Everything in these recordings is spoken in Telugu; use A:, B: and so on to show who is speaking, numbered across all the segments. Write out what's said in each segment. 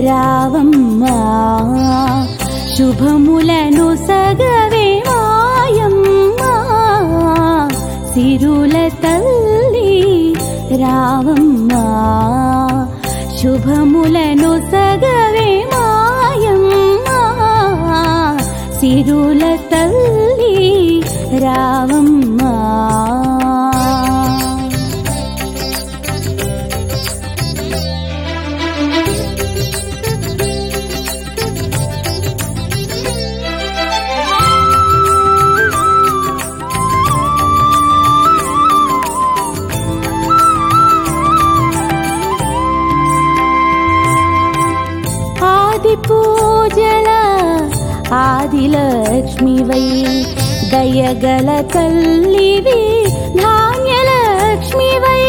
A: రావమ్మా శుభములను సగవే మాయమ్మా సిరుల తల్లి రావమ్మా శుభములను సగవే మాయమ్మా సిరుల తల్లి రావమ్మా ఆది పూజల ఆదిలక్ష్మివై దయగల తల్లివి ధాన్యలక్ష్మివై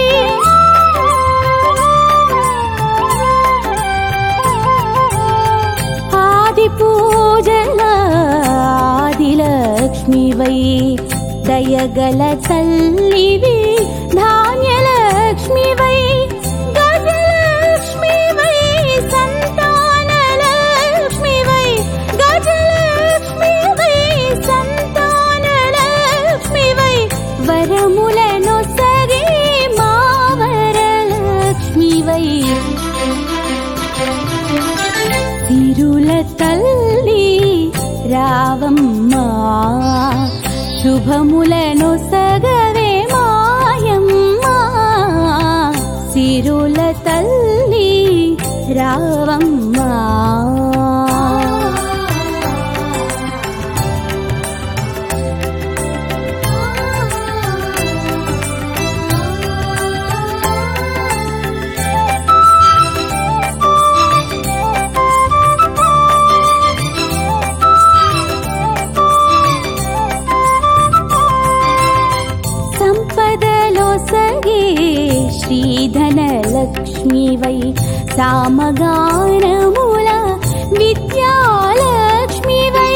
A: ఆది పూజల ఆదిలక్ష్మివై దయగల తల్లివి ధాన్యలక్ష్మివై గజలక్ష్మివై సంతానలక్ష్మివై గజలక్ష్మివై సంతానలక్ష్మివై వరములను సగే మా వరలక్ష్మివై తిరుల తల్లి రావమ్మా శుభములను సగవే మాయమ్మా సిరుల తల్లి రావమ్మా సంపదలో సగే శ్రీధనలక్ష్మివై సామగానముల విద్యాలక్ష్మివై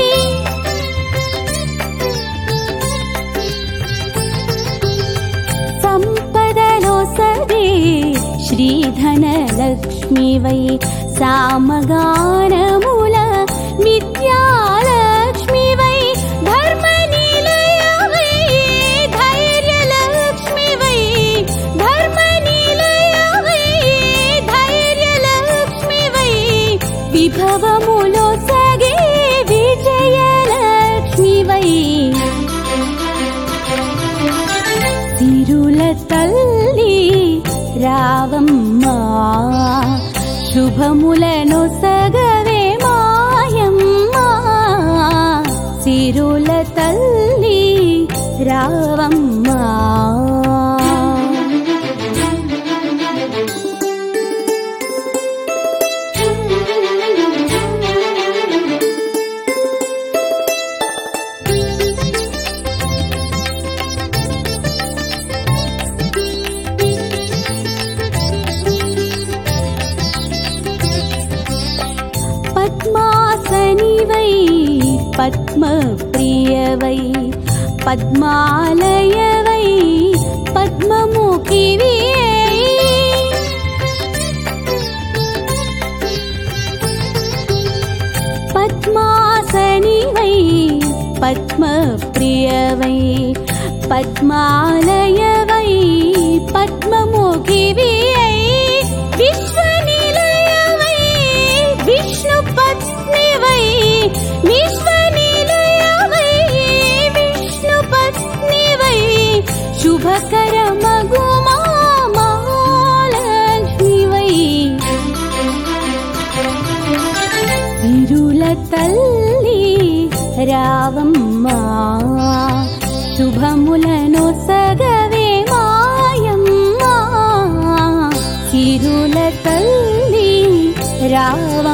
A: సంపదలో సగే శ్రీధనలక్ష్మివై సామగానముల విద్యాలక్ష్మివై ధర్మనిలయవై ధైర్యలక్ష్మివై ధర్మనిలయవై ధైర్యలక్ష్మివై విభవములో సగే విజయలక్ష్మివై తిరుల తల్లి రావమ్మా శుభములను సగవే మాయమ్మా సిరుల తల్లి రావమ్మా పద్మాసనివై పద్మప్రియవై పద్మాలయవై పద్మముఖివి పద్మాసనివై పద్మప్రియవై పద్మాలయవై పద్మముఖివి విశ్వనిలయవై విష్ణు పత్నివై విశ్వనిలయవై విష్ణు పత్నివై శుభకర మగుమా మహాలక్ష్మివై తిరుల తల్లి రావమ్మా శుభములను సగవే మాయమ్మా తిరుల తల్లి రావమ్మా